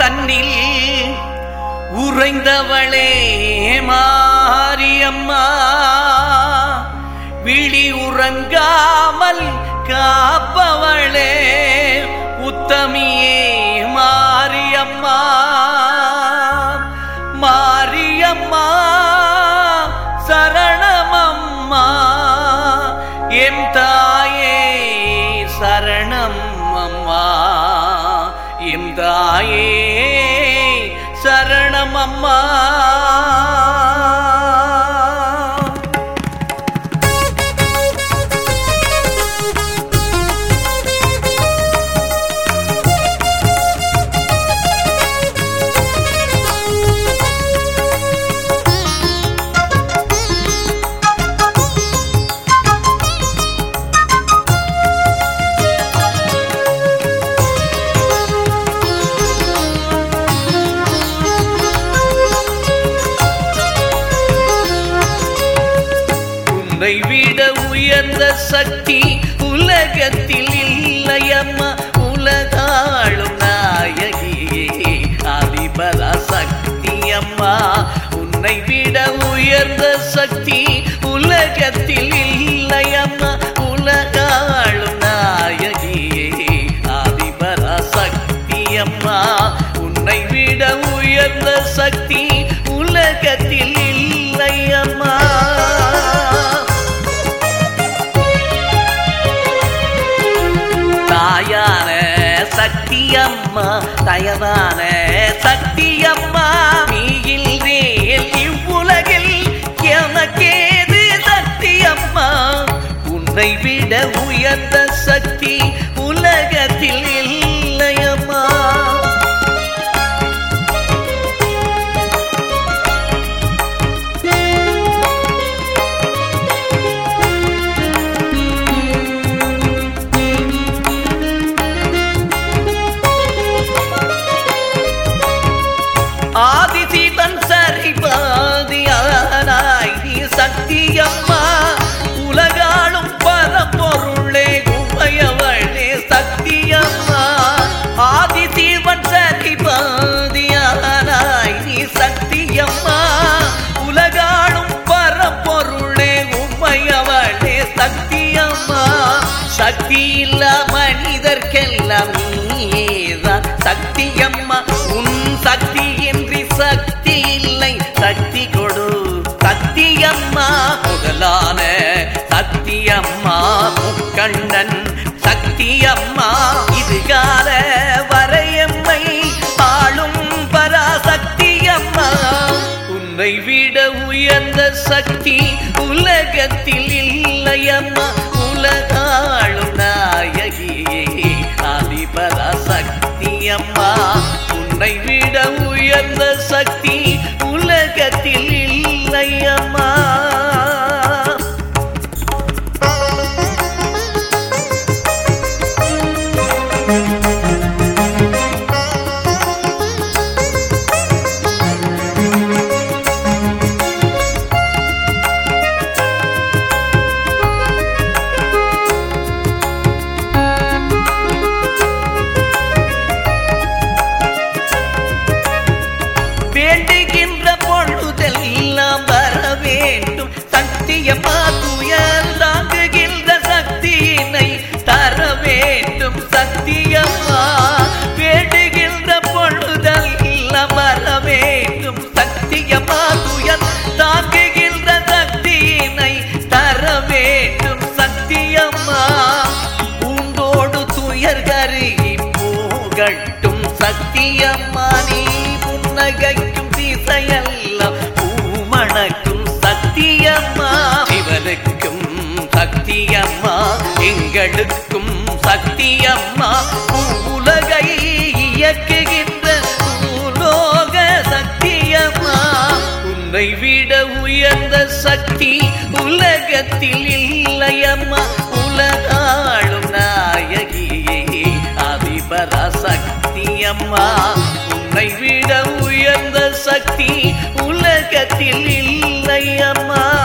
தன்னில் உறைந்தவளே மாரியம்மா விழி உறங்காமல் காப்பவளே உத்தமியே மாரியம்மா மாரியம்மா சரணமம்மா எம் தாயே சரணம் அம்மா எம் தாயே சரணம் அம்மா உன்னை விட உயர்ந்த சக்தி உலகத்தில் இல்லையம்மா உலகாளும் நாயகியே அதிபரா சக்தி அம்மா உன்னை விட உயர்ந்த சக்தி உலகத்தில் இல்லையம்மா உலகாளும் நாயகியே அதிபரா சக்தி அம்மா உன்னை விட உயர்ந்த சக்தி உலகத்தில் இல்லையம்மா தாயான சக்தி அம்மா தயவான சக்தி அம்மா நீ இல்லேல் இவ்வுலகில் எனக்கேது சக்தி அம்மா உன்னை விட உயர்ந்த சக்தி உலகத்தில் இல்லையம்மா ஆதிசிவன் சரி பாதியானாய் நீ சக்தி அம்மா உலகாளும் பரம்பொருளே உமையவளே சக்தி அம்மா ஆதிசிவன் சரி பாதியானாய் நீ சக்தி அம்மா உலகாளும் பரம்பொருளே உமையவளே சக்தி அம்மா சக்தி இல்ல மனிதர்க்கெல்லாம் நீதான் சக்தி அம்மா உன் சக்தி இன்றி சக்தி இல்லை சக்தி கொடு சக்தி அம்மா முதலான சக்தி அம்மா முக்கண்ணன் சக்தி அம்மா இதுகால வரையம்மை ஆளும் பராசக்தி அம்மா உன்னை விட உயர்ந்த சக்தி உலகத்தில் இல்லையம்மா உலகாளும் நாயகியே அதிபரா சக்தி அம்மா உன்னை விட உயர்ந்த சக்தி உலகத்தில் இல்லையம்மா வேண்டுகின்ற பொழுதெல்லாம் வர வேண்டும் சக்தியம்மா துயர் தாங்குகின்ற சக்தியினை தர வேண்டும் சக்தியம்மா வேண்டுகின்ற பொழுதெல்லாம் வர வேண்டும் சக்தியம்மா துயர் தாங்குகின்ற சக்தியினை தர வேண்டும் சக்தியம்மா பூண்டோடு துயர் கருகி போகட்டும் சக்தியம்மா நீ புன்னகைக்கும் திசையெல்லாம் பூமணக்கும் சக்தியம்மா சிவனுக்கும் சக்தியம்மா எங்களுக்கும் சக்தியம்மா உலகை இயக்குகின்ற பூலோக சக்தியம்மா உன்னை விட உயர்ந்த சக்தி உலகத்தில் இல்லையம்மா உலகாளும் நாயகியே அதிபரா சக்தி அம்மா உன்னை விட உயர்ந்த சக்தி உலகத்தில் இல்லை அம்மா